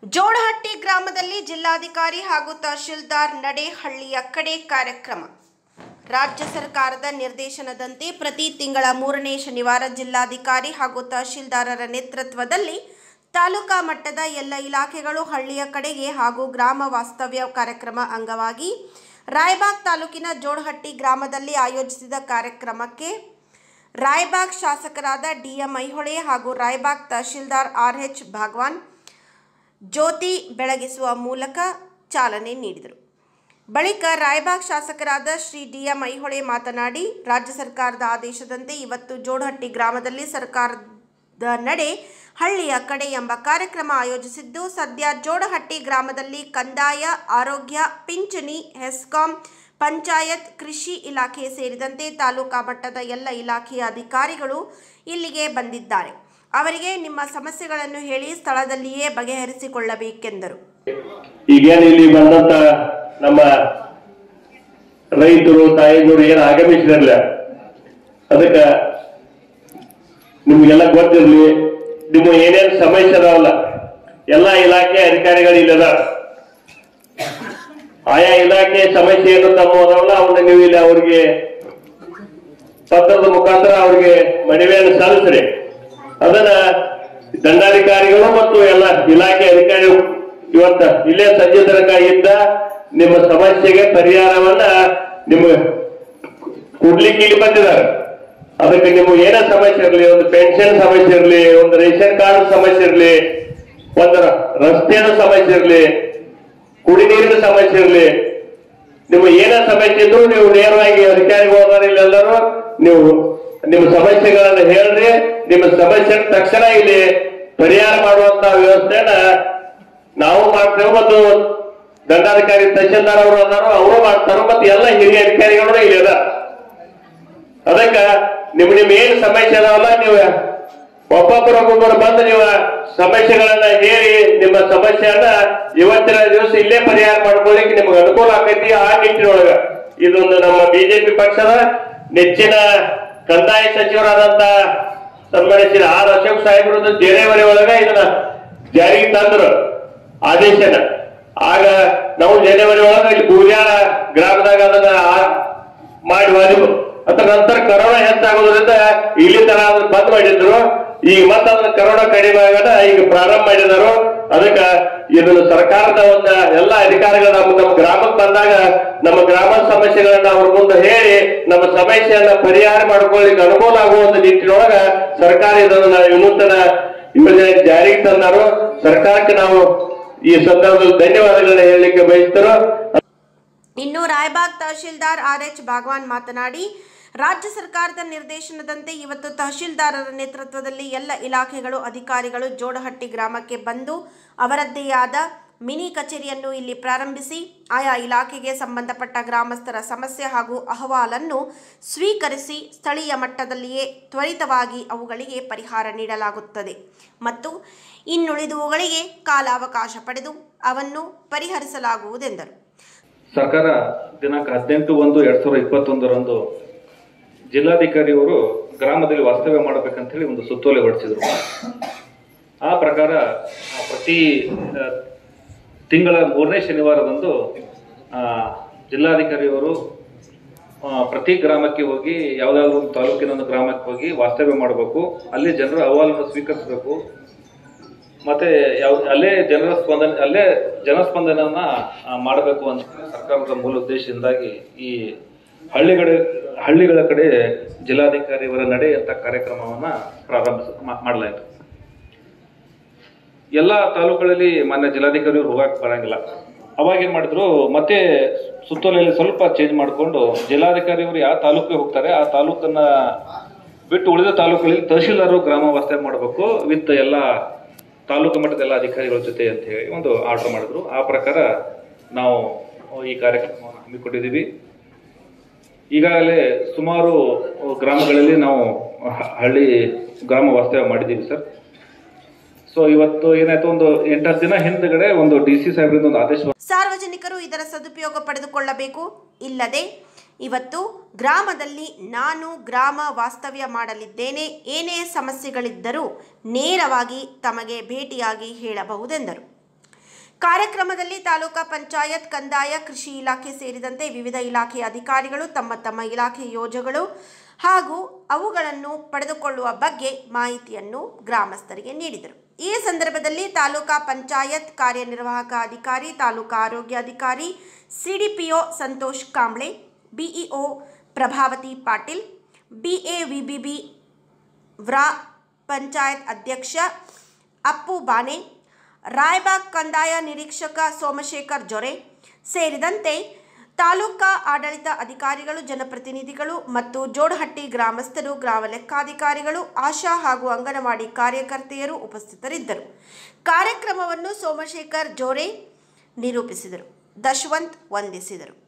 ಜೋಡಹಟ್ಟಿ ಗ್ರಾಮದಲ್ಲಿ ಜಿಲ್ಲಾಧಿಕಾರಿ ಹಾಗೂ ತಹಶೀಲ್ದಾರ್ ನಡೆ ಹಳ್ಳಿಯ ಕಡೆ ಕಾರ್ಯಕ್ರಮ ರಾಜ್ಯ ಸರ್ಕಾರದ ನಿರ್ದೇಶನದಂತೆ ಪ್ರತಿ ತಿಂಗಳ ಮೂರನೇ ಶನಿವಾರ ಜಿಲ್ಲಾಧಿಕಾರಿ ಹಾಗೂ ತಹಶೀಲ್ದಾರರ ನೇತೃತ್ವದಲ್ಲಿ ತಾಲೂಕಾ ಮಟ್ಟದ ಎಲ್ಲ ಇಲಾಖೆಗಳು ಹಳ್ಳಿಯ ಕಡೆಗೆ ಹಾಗೂ ಗ್ರಾಮ ವಾಸ್ತವ್ಯ ಕಾರ್ಯಕ್ರಮ ಅಂಗವಾಗಿ ರಾಯಬಾಗ್ ತಾಲೂಕಿನ ಜೋಡಹಟ್ಟಿ ಗ್ರಾಮದಲ್ಲಿ ಆಯೋಜಿಸಿದ ಕಾರ್ಯಕ್ರಮಕ್ಕೆ ರಾಯಬಾಗ್ ಶಾಸಕರಾದ ಡಿಎಂ ಐಹೊಳೆ ಹಾಗೂ ರಾಯಬಾಗ್ ತಹಶೀಲ್ದಾರ್ ಆರ್ ಎಚ್ ಭಾಗವಾನ್ ಜ್ಯೋತಿ ಬೆಳಗಿಸುವ ಮೂಲಕ ಚಾಲನೆ ನೀಡಿದರು ಬಳಿಕ ರಾಯಬಾಗ್ ಶಾಸಕರಾದ ಶ್ರೀ ಡಿ ಎಂ ಐಹೊಳೆ ಮಾತನಾಡಿ ರಾಜ್ಯ ಸರ್ಕಾರದ ಆದೇಶದಂತೆ ಇವತ್ತು ಜೋಡಹಟ್ಟಿ ಗ್ರಾಮದಲ್ಲಿ ಸರ್ಕಾರದ ನಡೆ ಹಳ್ಳಿಯ ಕಡೆ ಎಂಬ ಕಾರ್ಯಕ್ರಮ ಆಯೋಜಿಸಿದ್ದು ಸದ್ಯ ಜೋಡಹಟ್ಟಿ ಗ್ರಾಮದಲ್ಲಿ ಕಂದಾಯ ಆರೋಗ್ಯ ಪಿಂಚಣಿ ಹೆಸ್ಕಾಂ ಪಂಚಾಯತ್ ಕೃಷಿ ಇಲಾಖೆ ಸೇರಿದಂತೆ ತಾಲೂಕಾ ಮಟ್ಟದ ಎಲ್ಲ ಇಲಾಖೆಯ ಅಧಿಕಾರಿಗಳು ಇಲ್ಲಿಗೆ ಬಂದಿದ್ದಾರೆ ಅವರಿಗೆ ನಿಮ್ಮ ಸಮಸ್ಯೆಗಳನ್ನು ಹೇಳಿ ಸ್ಥಳದಲ್ಲಿಯೇ ಬಗೆಹರಿಸಿಕೊಳ್ಳಬೇಕೆಂದರು ಈಗೇನು ಇಲ್ಲಿ ಬಂದಂತ ನಮ್ಮ ರೈತರು ತಾಯಿಗಳು ಏನು ಆಗಮಿಸಿರಲ್ಲ ಅದಕ್ಕ ನಿಮ್ಗೆಲ್ಲ ಗೊತ್ತಿರ್ಲಿ ನಿಮ್ಮ ಏನೇನ್ ಸಮಸ್ಯೆ ಅದಾವಲ್ಲ ಎಲ್ಲಾ ಇಲಾಖೆ ಅಧಿಕಾರಿಗಳು ಇಲ್ಲದ ಆಯಾ ಇಲಾಖೆ ಸಮಸ್ಯೆ ಏನು ತಮ್ಮ ಅದಾವಲ್ಲ ಅವನ್ನ ನೀವು ಇಲ್ಲಿ ಅವ್ರಿಗೆ ಪತ್ರದ ಮುಖಾಂತರ ಅವ್ರಿಗೆ ಮನವಿಯನ್ನು ಸಲ್ಲಿಸ್ರಿ ಅದನ್ನ ದಂಡಾಧಿಕಾರಿಗಳು ಮತ್ತು ಎಲ್ಲ ಇಲಾಖೆ ಅಧಿಕಾರಿಗಳು ಇವತ್ತ ಇಲ್ಲೇ ಸಂಜೆ ತನಕ ಇದ್ದ ನಿಮ್ಮ ಸಮಸ್ಯೆಗೆ ಪರಿಹಾರವನ್ನ ನಿಮ್ಗೆ ಕೊಡ್ಲಿಕ್ಕೆ ಇಲ್ಲಿ ಬಂದಿದ್ದಾರೆ ಅದಕ್ಕೆ ನಿಮ್ಗೆ ಏನೇ ಸಮಸ್ಯೆ ಇರಲಿ ಒಂದು ಪೆನ್ಷನ್ ಸಮಸ್ಯೆ ಇರಲಿ ಒಂದು ರೇಷನ್ ಕಾರ್ಡ್ ಸಮಸ್ಯೆ ಇರಲಿ ಒಂದು ರಸ್ತೆಯ ಸಮಸ್ಯೆ ಇರಲಿ ಕುಡಿ ನೀರಿನ ಸಮಸ್ಯೆ ಇರಲಿ ನಿಮ್ಮ ಏನೇ ಸಮಸ್ಯೆ ಇದ್ರು ನೀವು ನೇರವಾಗಿ ಅಧಿಕಾರಿಗಳು ಹೋದಾರ ಇಲ್ಲೆಲ್ಲರೂ ನೀವು ನಿಮ್ಮ ಸಮಸ್ಯೆಗಳನ್ನ ಹೇಳ್ರಿ ನಿಮ್ಮ ಸಮಸ್ಯೆ ತಕ್ಷಣ ಇಲ್ಲಿ ಪರಿಹಾರ ಮಾಡುವಂತ ವ್ಯವಸ್ಥೆನ ನಾವು ಮಾಡ್ತೇವೆ ಮತ್ತು ದಂಡಾಧಿಕಾರಿ ತಹಶೀಲ್ದಾರ್ ಅವರು ಅದಾರೋ ಅವರು ಮಾಡ್ತಾರೋ ಮತ್ತೆ ಎಲ್ಲ ಹಿರಿಯ ಅಧಿಕಾರಿಗಳು ಇಲ್ಲಿ ಅದ ಅದಕ್ಕ ನಿಮ್ ನಿಮ್ ಏನ್ ಸಮಸ್ಯೆ ಅದಾವಲ್ಲ ನೀವು ಒಬ್ಬೊಬ್ಬರು ಒಬ್ಬೊಬ್ಬರು ಬಂದು ನೀವು ಸಮಸ್ಯೆಗಳನ್ನ ಹೇಳಿ ನಿಮ್ಮ ಸಮಸ್ಯೆಯನ್ನ ಇವತ್ತಿನ ದಿವಸ ಇಲ್ಲೇ ಪರಿಹಾರ ಮಾಡ್ಕೊಳ್ಳಿಕ್ಕೆ ನಿಮ್ಗೆ ಅನುಕೂಲ ಆಕೈತಿ ಆ ನಿಟ್ಟಿನೊಳಗ ಇದೊಂದು ನಮ್ಮ ಬಿಜೆಪಿ ಪಕ್ಷದ ನೆಚ್ಚಿನ ಕಂದಾಯ ಸಚಿವರಾದಂತ ಸನ್ಮಾನಿಸಿದ ಆರ್ ಅಶೋಕ್ ಸಾಹೇಬರದ್ದು ಜನವರಿ ಒಳಗ ಇದನ್ನ ಜಾರಿಗೆ ತಂದ್ರು ಆದೇಶನ ಆಗ ನಾವು ಜನವರಿ ಒಳಗ ಇಲ್ಲಿ ಬೂರ್ಯಾಳ ಗ್ರಾಮದಾಗ ಅದನ್ನ ಆ- ಮಾಡಿ ಹೋದೆವು ಅದ್ರ ನಂತರ ಕರೋನಾ ಹೆಚ್ಚಾಗೋದ್ರಿಂದ ಇಲ್ಲಿ ತರ ಅದನ್ನ ಬಂದ್ ಮಾಡಿದ್ರು ಈಗ ಮತ್ತೆ ಅದನ್ನ ಕರೋನಾ ಕಡಿಮೆ ಆಗೋಣ ಈಗ ಪ್ರಾರಂಭ ಮಾಡಿದಾರು ಅದಕ್ಕ ಇದನ್ನು ಸರ್ಕಾರದ ಒಂದ ಎಲ್ಲ ಅಧಿಕಾರಿಗಳು ನಮ್ಮ ನಮ್ಮ ಗ್ರಾಮಕ್ಕೆ ಬಂದಾಗ ನಮ್ಮ ಗ್ರಾಮದ ಸಮಸ್ಯೆಗಳನ್ನ ಅವ್ರ ಮುಂದೆ ಹೇಳಿ ನಮ್ಮ ಸಮಸ್ಯೆಯನ್ನ ಪರಿಹಾರ ಮಾಡ್ಕೊಳ್ಳಿಕ್ಕೆ ಅನುಕೂಲ ಆಗುವಂತ ನಿಟ್ಟಿನೊಳಗ ಸರ್ಕಾರ ಇದನ್ನ ವಿನೂತನ ಯೋಜನೆ ಜಾರಿಗೆ ತಂದಾರು ಸರ್ಕಾರಕ್ಕೆ ನಾವು ಈ ಸಂದರ್ಭದಲ್ಲಿ ಧನ್ಯವಾದಗಳನ್ನ ಹೇಳಲಿಕ್ಕೆ ಬಯಸ್ತಾರೋ ಇನ್ನು ರಾಯಬಾಗ್ ತಹಶೀಲ್ದಾರ್ ಆರ್ ಎಚ್ ಭಾಗವಾನ್ ಮಾತನಾಡಿ ರಾಜ್ಯ ಸರ್ಕಾರದ ನಿರ್ದೇಶನದಂತೆ ಇವತ್ತು ತಹಶೀಲ್ದಾರರ ನೇತೃತ್ವದಲ್ಲಿ ಎಲ್ಲ ಇಲಾಖೆಗಳು ಅಧಿಕಾರಿಗಳು ಜೋಡಹಟ್ಟಿ ಗ್ರಾಮಕ್ಕೆ ಬಂದು ಅವರದ್ದೇ ಆದ ಮಿನಿ ಕಚೇರಿಯನ್ನು ಇಲ್ಲಿ ಪ್ರಾರಂಭಿಸಿ ಆಯಾ ಇಲಾಖೆಗೆ ಸಂಬಂಧಪಟ್ಟ ಗ್ರಾಮಸ್ಥರ ಸಮಸ್ಯೆ ಹಾಗೂ ಅಹವಾಲನ್ನು ಸ್ವೀಕರಿಸಿ ಸ್ಥಳೀಯ ಮಟ್ಟದಲ್ಲಿಯೇ ತ್ವರಿತವಾಗಿ ಅವುಗಳಿಗೆ ಪರಿಹಾರ ನೀಡಲಾಗುತ್ತದೆ ಮತ್ತು ಇನ್ನುಳಿದುವುಗಳಿಗೆ ಕಾಲಾವಕಾಶ ಪಡೆದು ಅವನ್ನು ಪರಿಹರಿಸಲಾಗುವುದೆಂದರು ಸರ್ಕಾರ ದಿನಾಂಕ ಹದಿನೆಂಟು ಒಂದು ಎರಡ್ ಸಾವಿರದ ಇಪ್ಪತ್ತೊಂದರಂದು ಜಿಲ್ಲಾಧಿಕಾರಿಯವರು ಗ್ರಾಮದಲ್ಲಿ ವಾಸ್ತವ್ಯ ಮಾಡಬೇಕಂತ ಹೇಳಿ ಒಂದು ಸುತ್ತೋಲೆ ಹೊರಡಿಸಿದ್ರು ಆ ಪ್ರಕಾರ ಆ, ಪ್ರತಿ ಆ, ತಿಂಗಳ ಮೂರನೇ ಶನಿವಾರದಂದು ಆ, ಜಿಲ್ಲಾಧಿಕಾರಿಯವರು ಆ, ಪ್ರತಿ ಗ್ರಾಮಕ್ಕೆ ಹೋಗಿ ಯಾವುದಾದ್ರೂ ಒಂದು ತಾಲೂಕಿನ ಒಂದು ಗ್ರಾಮಕ್ಕೆ ಹೋಗಿ ವಾಸ್ತವ್ಯ ಮಾಡಬೇಕು ಅಲ್ಲಿ ಜನರ ಅಹವಾಲನ್ನು ಸ್ವೀಕರಿಸಬೇಕು ಮತ್ತೆ ಯಾವ ಅಲ್ಲೇ ಜನರ ಸ್ಪಂದನೆ ಅಲ್ಲೇ ಜನಸ್ಪಂದನನ ಆ, ಮಾಡಬೇಕು ಅಂತ ಸರ್ಕಾರದ ಮೂಲ ಉದ್ದೇಶದಿಂದಾಗಿ ಈ ಹಳ್ಳಿಗಳ ಹಳ್ಳಿಗಳ ಕಡೆ ಜಿಲ್ಲಾಧಿಕಾರಿಯವರ ನಡೆ ಅಂತ ಕಾರ್ಯಕ್ರಮವನ್ನ ಪ್ರಾರಂಭಿಸ ಮಾ- ಮಾಡಲಾಯಿತು ಎಲ್ಲ ತಾಲೂಕುಗಳಲ್ಲಿ ಮಾನ್ಯ ಜಿಲ್ಲಾಧಿಕಾರಿಯವರು ಹೋಗಕ್ ಬರಂಗಿಲ್ಲ ಅವಾಗ ಏನ್ ಮಾಡಿದ್ರು ಮತ್ತೆ ಸುತ್ತೋಲೆಯಲ್ಲಿ ಸ್ವಲ್ಪ ಚೇಂಜ್ ಮಾಡಿಕೊಂಡು ಜಿಲ್ಲಾಧಿಕಾರಿಯವರು ಯಾವ ತಾಲೂಕಿಗೆ ಹೋಗ್ತಾರೆ ಆ ತಾಲೂಕನ್ನ ಬಿಟ್ಟು ಉಳಿದ ತಾಲೂಕುಗಳಲ್ಲಿ ತಹಶೀಲ್ದಾರರು ಗ್ರಾಮ ವಾಸ್ತವ್ಯ ಮಾಡಬೇಕು ವಿತ್ ಎಲ್ಲ ತಾಲೂಕು ಮಟ್ಟದ ಎಲ್ಲ ಅಧಿಕಾರಿಗಳ ಜೊತೆ ಅಂತ ಹೇಳಿ ಒಂದು ಆರ್ಡರ್ ಮಾಡಿದ್ರು ಆ ಪ್ರಕಾರ ನಾವು ಈ ಕಾರ್ಯಕ್ರಮವನ್ನು ಹಮ್ಮಿಕೊಂಡಿದ್ದೀವಿ ಈಗಾಗಲೇ ಸುಮಾರು ಗ್ರಾಮಗಳಲ್ಲಿ ನಾವು ಹ- ಹಳ್ಳಿ ಗ್ರಾಮ ವಾಸ್ತವ್ಯ ಮಾಡಿದ್ದೀವಿ ಸರ್ ಸೊ ಇವತ್ತು ಏನಾಯ್ತು ಒಂದು ಎಂಟತ್ತು ದಿನ ಹಿಂದ್ಗಡೆ ಒಂದು ಡಿ ಸಿ ಸಾಹೇಬ್ರಿಂದ ಒಂದು ಆದೇಶ ಸಾರ್ವಜನಿಕರು ಇದರ ಸದುಪಯೋಗ ಪಡೆದುಕೊಳ್ಳಬೇಕು ಇಲ್ಲದೆ ಇವತ್ತು ಗ್ರಾಮದಲ್ಲಿ ನಾನು ಗ್ರಾಮ ವಾಸ್ತವ್ಯ ಮಾಡಲಿದ್ದೇನೆ ಏನೇ ಸಮಸ್ಯೆಗಳಿದ್ದರೂ ನೇರವಾಗಿ ತಮಗೆ ಭೇಟಿಯಾಗಿ ಹೇಳಬಹುದೆಂದರು ಕಾರ್ಯಕ್ರಮದಲ್ಲಿ ತಾಲೂಕಾ ಪಂಚಾಯತ್ ಕಂದಾಯ ಕೃಷಿ ಇಲಾಖೆ ಸೇರಿದಂತೆ ವಿವಿಧ ಇಲಾಖೆಯ ಅಧಿಕಾರಿಗಳು ತಮ್ಮ ತಮ್ಮ ಇಲಾಖೆ ಯೋಜನೆಗಳು ಹಾಗೂ ಅವುಗಳನ್ನು ಪಡೆದುಕೊಳ್ಳುವ ಬಗ್ಗೆ ಮಾಹಿತಿಯನ್ನು ಗ್ರಾಮಸ್ಥರಿಗೆ ನೀಡಿದರು ಈ ಸಂದರ್ಭದಲ್ಲಿ ತಾಲೂಕಾ ಪಂಚಾಯತ್ ಕಾರ್ಯನಿರ್ವಾಹಕ ಅಧಿಕಾರಿ ತಾಲೂಕಾ ಆರೋಗ್ಯಾಧಿಕಾರಿ ಸಿಡಿಪಿಒ ಸಂತೋಷ್ ಕಾಂಬ್ಳೆ ಬಿಇಒ ಪ್ರಭಾವತಿ ಪಾಟೀಲ್ ಬಿಎವಿಬಿಬಿ ವ್ರಾ ಪಂಚಾಯತ್ ಅಧ್ಯಕ್ಷ ಅಪ್ಪು ಬಾನೆ ರಾಯಬಾಗ್ ಕಂದಾಯ ನಿರೀಕ್ಷಕ ಸೋಮಶೇಖರ್ ಜೊರೆ ಸೇರಿದಂತೆ ತಾಲೂಕಾ ಆಡಳಿತ ಅಧಿಕಾರಿಗಳು ಜನಪ್ರತಿನಿಧಿಗಳು ಮತ್ತು ಜೋಡಹಟ್ಟಿ ಗ್ರಾಮಸ್ಥರು ಗ್ರಾಮ ಲೆಕ್ಕಾಧಿಕಾರಿಗಳು ಆಶಾ ಹಾಗೂ ಅಂಗನವಾಡಿ ಕಾರ್ಯಕರ್ತೆಯರು ಉಪಸ್ಥಿತರಿದ್ದರು ಕಾರ್ಯಕ್ರಮವನ್ನು ಸೋಮಶೇಖರ್ ಜೋರೆ ನಿರೂಪಿಸಿದರು ದಶವಂತ್ ವಂದಿಸಿದರು